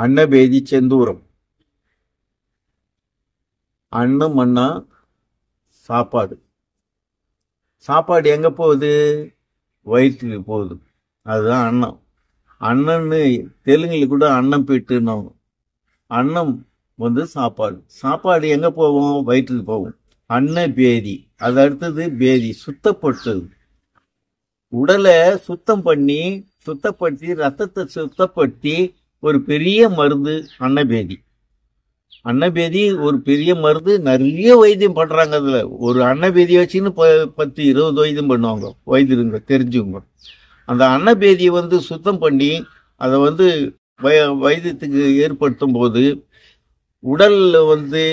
அன்னபேதி செந்தூரம் அன்னம் மண்ணா சாப்பாடு சாப்பாடு எங்க போகுது வயிற்றுக்கு போகுது அதுதான் அன்னம் அன்னன்னு தெலுங்குல கூட அன்னம் போயிட்டுன்னு அன்னம் வந்து சாப்பாடு சாப்பாடு எங்க போகும் வயிற்றுக்கு போகும் அன்ன பேதி அது அடுத்தது பேதி சுத்தப்படுத்துது உடலை சுத்தம் பண்ணி சுத்தப்படுத்தி ரத்தத்தை சுத்தப்படுத்தி ஒரு பெரிய மருந்து அன்னபேதி அன்னபேதி ஒரு பெரிய மருந்து நிறைய வைத்தியம் பண்றாங்க அதுல ஒரு அன்னபேதி வச்சுன்னு ப- பத்து இருபது வைத்தியம் பண்ணுவாங்க வைத்தியருங்க தெரிஞ்சுங்க அந்த அன்னபேதியை வந்து சுத்தம் பண்ணி அதை வந்து வை வைத்தியத்துக்கு ஏற்படுத்தும் போது உடல்ல வந்து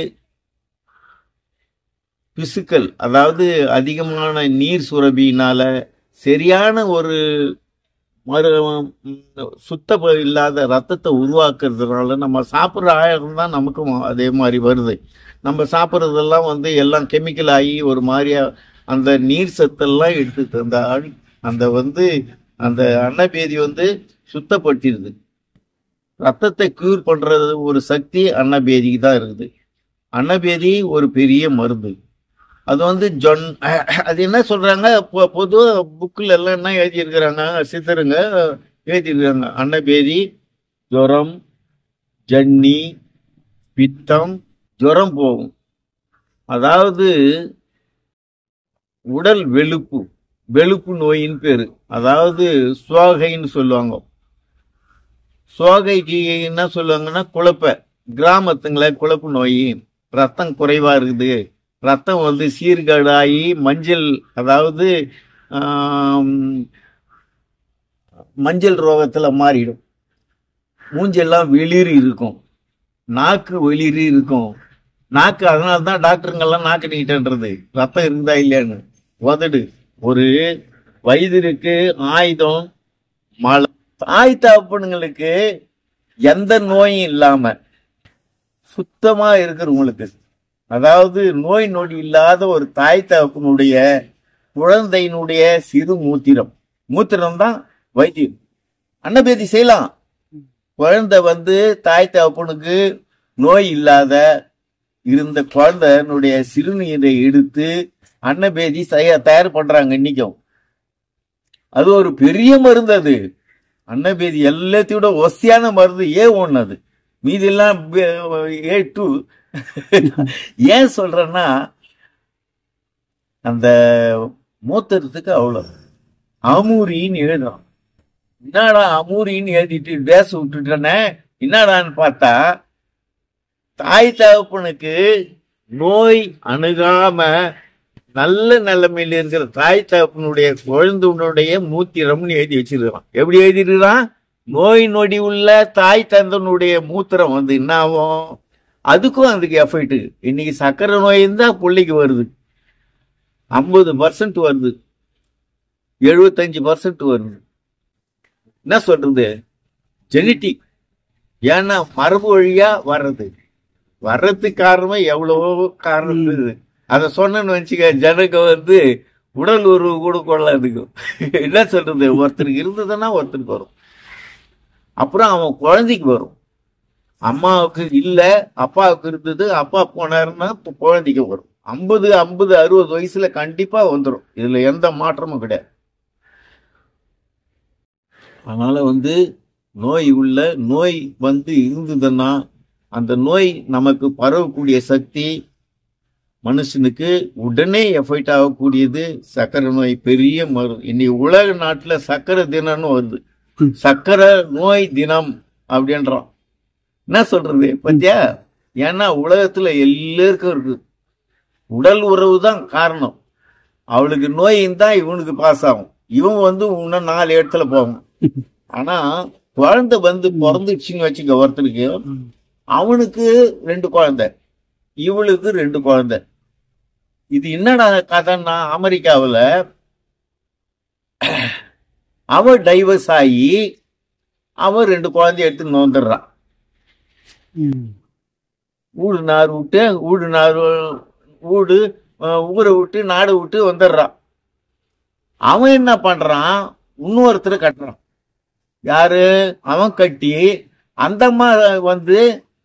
பிசுக்கள் அதாவது அதிகமான நீர் சுரபியினால சரியான ஒரு மறு ம், சுத்தம் இல்லாத ரத்தத்தை உருவாக்குறதுனால நம்ம சாப்பிட்ற ஆயிரம் தான் நமக்கும் அதே மாதிரி வருது நம்ம சாப்பிட்றதெல்லாம் வந்து எல்லாம் கெமிக்கல் ஆகி ஒரு மாதிரியா அந்த நீர் சத்தெல்லாம் எடுத்து அந்த அழு- அந்த வந்து அந்த அன்னபேதி வந்து சுத்தப்படுத்திடுது ரத்தத்தை கியூர் பண்றது ஒரு சக்தி அன்னபேதிக்கு தான் இருக்குது அன்னபேதி ஒரு பெரிய மருந்து அது வந்து ஜொன் அது என்ன சொல்றாங்க பொ- பொதுவா புக்கில் எல்லாம் என்ன எழுதியிருக்கிறாங்க சித்தருங்க எழுதியிருக்கிறாங்க அன்னபேதி ஜுரம் ஜன்னி பித்தம் ஜுரம் போகும் அதாவது உடல் வெளுப்பு வெளுப்பு நோயின்னு பேரு அதாவது சுவாகைன்னு சொல்லுவாங்க சுவாகைக்கு என்ன சொல்லுவாங்கன்னா குழப்ப கிராமத்துங்கள குழப்பு நோய் ரத்தம் குறைவா இருக்குது ரத்தம் வந்து சீர்கேடாகி மஞ்சள் அதாவது ஆம், மஞ்சள் ரோகத்துல மாறிடும் மூஞ்செல்லாம் வெளிரி இருக்கும் நாக்கு வெளிரி இருக்கும் நாக்கு அதனால தான் டாக்டருங்கெல்லாம் நாக்கு நீட்டன்றது ரத்தம் இருந்தா இல்லையான்னு உதடு ஒரு வயதிற்கு ஆயுதம் மழை தாய் தகப்பனுங்களுக்கு எந்த நோயும் இல்லாம சுத்தமா இருக்கிறவங்களுக்கு அதாவது நோய் நொடி இல்லாத ஒரு தாய் தகப்பனுடைய குழந்தையினுடைய சிறு மூத்திரம் மூத்திரம் தான் வைத்தியம் அன்னபேதி செய்யலாம் குழந்தை வந்து தாய் தகப்பனுக்கு நோய் இல்லாத இருந்த குழந்தைனுடைய சிறுநீரை எடுத்து அன்னபேதி தயா- தயார் பண்றாங்க இன்னைக்கும் அது ஒரு பெரிய மருந்து அது அன்னபேதி எல்லாத்தையோட ஒசியான மருந்து ஏ ஒன்று அது மீதெல்லாம் ஏ டூ ஏன் சொல்றேன்னா அந்த மூத்தறதுக்கு அவ்வளோ அமூரின்னு எழுதுறோம் என்னடா அமூரின்னு எழுதிட்டு பேச விட்டுட்டேனே என்னடான்னு பார்த்தா தாய் தகப்பனுக்கு நோய் அணுகாம நல்ல நிலைமையில இருக்கிற தாய் தகப்பனுடைய குழந்தைனுடைய மூத்திரம்னு எழுதி வச்சிருக்கான் எப்படி எழுதிருக்கான் நோய் நொடி உள்ள தாய் தந்தனுடைய மூத்திரம் வந்து என்ன ஆகும் அதுக்கும் அதுக்கு எஃபெக்ட் இன்னைக்கு சக்கரை நோய் இருந்தா பிள்ளைக்கு வருது ஐம்பது பர்சன்ட் வருது எழுபத்தஞ்சு பர்சன்ட் வருது என்ன சொல்றது ஜெனட்டிக் ஏன்னா மரபு வழியா வர்றது வர்றதுக்கு காரணமே எவ்வளவோ காரணம் இருக்குது அதை சொன்னேன்னு வச்சுக்க ஜனங்க வந்து உடல் உறவு கூட கொள்ளாதுக்கும் என்ன சொல்றது ஒருத்தருக்கு இருந்ததுன்னா ஒருத்தருக்கு வரும் அப்புறம் அவன் குழந்தைக்கு வரும் அம்மாவுக்கு இல்ல அப்பாவுக்கு இருந்தது அப்பா போனாருன்னா இப்ப குழந்தைக்கு வரும் ஐம்பது ஐம்பது அறுபது வயசுல கண்டிப்பா வந்துடும் இதுல எந்த மாற்றமும் கிடையாது அதனால வந்து நோய் உள்ள நோய் வந்து இருந்ததுன்னா அந்த நோய் நமக்கு பரவக்கூடிய சக்தி மனுஷனுக்கு உடனே எஃபெக்ட் ஆகக்கூடியது சக்கரை நோய் பெரிய மரு இன்னைக்கு உலக நாட்டுல சக்கரை தினம்னு வருது சக்கரை நோய் தினம் அப்படின்றான் என்ன சொல்றது பத்தியா ஏன்னா உலகத்துல எல்லாருக்கும் இருக்கு உடல் உறவு தான் காரணம் அவளுக்கு நோய் இருந்தா இவனுக்கு பாஸ் ஆகும் இவன் வந்து இன்னும் நாலு இடத்துல போகும் ஆனா குழந்தை வந்து பிறந்துச்சுன்னு வச்சுக்க ஒருத்தனுக்கு அவனுக்கு ரெண்டு குழந்தை இவளுக்கு ரெண்டு குழந்தை இது என்னடா கதைன்னா அமெரிக்காவில் அவ டைவர்ஸ் ஆகி அவன் ரெண்டு குழந்தைய எடுத்து நோந்துடுறான் ஊடு நார் விட்டு ஊடு நார் ஊடு அஹ், ஊரை விட்டு நாடு விட்டு வந்துடுறான் அவன் என்ன பண்றான் இன்னொருத்தர் கட்டுறான் யாரு அவன் கட்டி அந்த அம்மா வந்து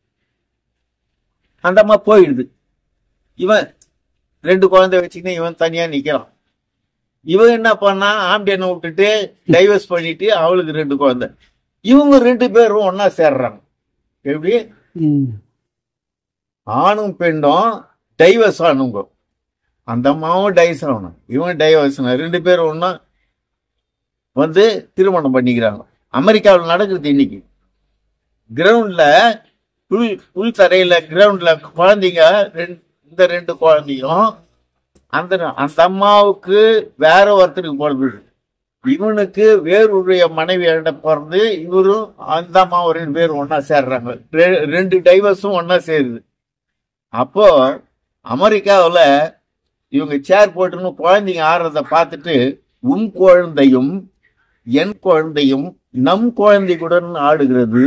அந்த அம்மா போயிடுது இவன் ரெண்டு குழந்தை வச்சுக்கின்னு இவன் தனியா நிக்கிறான் இவன் என்ன பண்ணா ஆம்பியனை விட்டுட்டு டைவர்ஸ் பண்ணிட்டு அவளுக்கு ரெண்டு குழந்தை இவங்க ரெண்டு பேரும் ஒண்ணா சேர்றாங்க எப்படி ம். ஆணும் பெண்ணும் டைவர்ஸ் ஆனுங்க அந்த அம்மாவும் டைவர்ஸ் ஆகணும் இவன் டைவர்ஸ் ரெண்டு பேரும் ஒண்ணா வந்து திருமணம் பண்ணிக்கிறாங்க அமெரிக்காவில் நடக்குது இன்னைக்கு கிரவுண்ட்ல புல் புல் தரையில கிரவுண்ட்ல குழந்தைங்க ரெண்டு இந்த ரெண்டு குழந்தையும் அந்த அந்த அம்மாவுக்கு வேற ஒருத்தருக்கு பிறந்தது இவனுக்கு வேறுடைய மனைவி பிறந்து இவரும் அந்த அம்மாவும் ரெண்டு பேரும் ஒண்ணா சேர்றாங்க ரெ- ரெண்டு டைவர்ஸும் ஒண்ணா சேருது அப்போ அமெரிக்காவுல இவங்க சேர் போட்டுன்னு குழந்தைங்க ஆடுறத பார்த்துட்டு உன் குழந்தையும் என் குழந்தையும் நம் குழந்தையுடன் ஆடுகிறது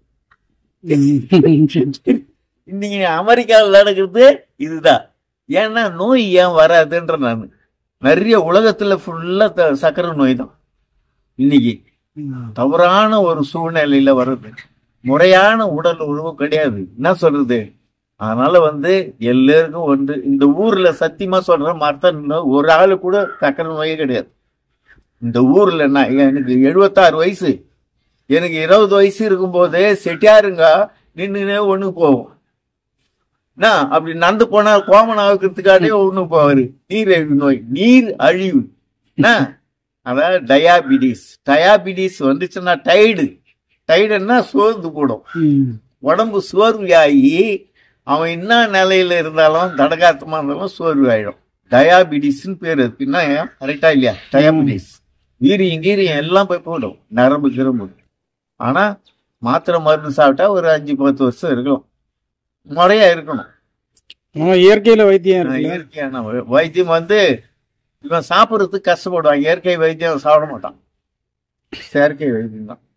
இன்னைக்கு அமெரிக்காவில் நடக்கிறது இதுதான் ஏன்னா நோய் ஏன் வராதுன்ற நான் நிறைய உலகத்துல ஃபுல்லா சக்கரை நோய் தான் இன்னைக்கு தவறான ஒரு சூழ்நிலையில வருது முறையான உடல் உறவு கிடையாது என்ன சொல்றது அதனால வந்து எல்லாருக்கும் வந்து இந்த ஊர்ல சத்தியமா சொல்றேன் மற்ற ஒரு ஆளு கூட சக்கரை நோயே கிடையாது இந்த ஊர்ல நான் எனக்கு எழுபத்தாறு வயசு எனக்கு இருபது வயசு இருக்கும்போதே செட்டியாருங்க நின்னுனே ஒண்ணு போகும் என்ன அப்படி நடந்து போனா கோமன் ஆகிறதுக்காகவே ஒண்ணு போவாரு நீர் அழிவு நோய் நீர் அழிவு என்ன அதாவது டயாபிடிஸ் டயாபிடிஸ் வந்துச்சுன்னா டைடு டைடுன்னா சோர்ந்து போடும் ம். உடம்பு சோர்வாகி அவன் என்ன நிலையில இருந்தாலும் தடகாத்தமா இருந்தாலும் சோர்வு ஆயிடும் டயாபிடிஸ்னு பேர் இருக்கு என்ன கரெக்டா இல்லையா டயாபிடிஸ் வீரியம் கீரியம் எல்லாம் போய் போயிடும் நரம்பு கிரம்பு ஆனா மாத்திரை மருந்து சாப்பிட்டா ஒரு அஞ்சு பத்து வருஷம் இருக்கலாம் முறையா இருக்கணும் ஆமா இயற்கையில வைத்தியம் இருக்குல்ல இயற்கையான வை- வைத்தியம் வந்து இவன் சாப்பிட்றதுக்கு கஷ்டப்படுவான் இயற்கை வைத்தியம் சாப்பிட மாட்டான் செயற்கை வைத்தியம் தான்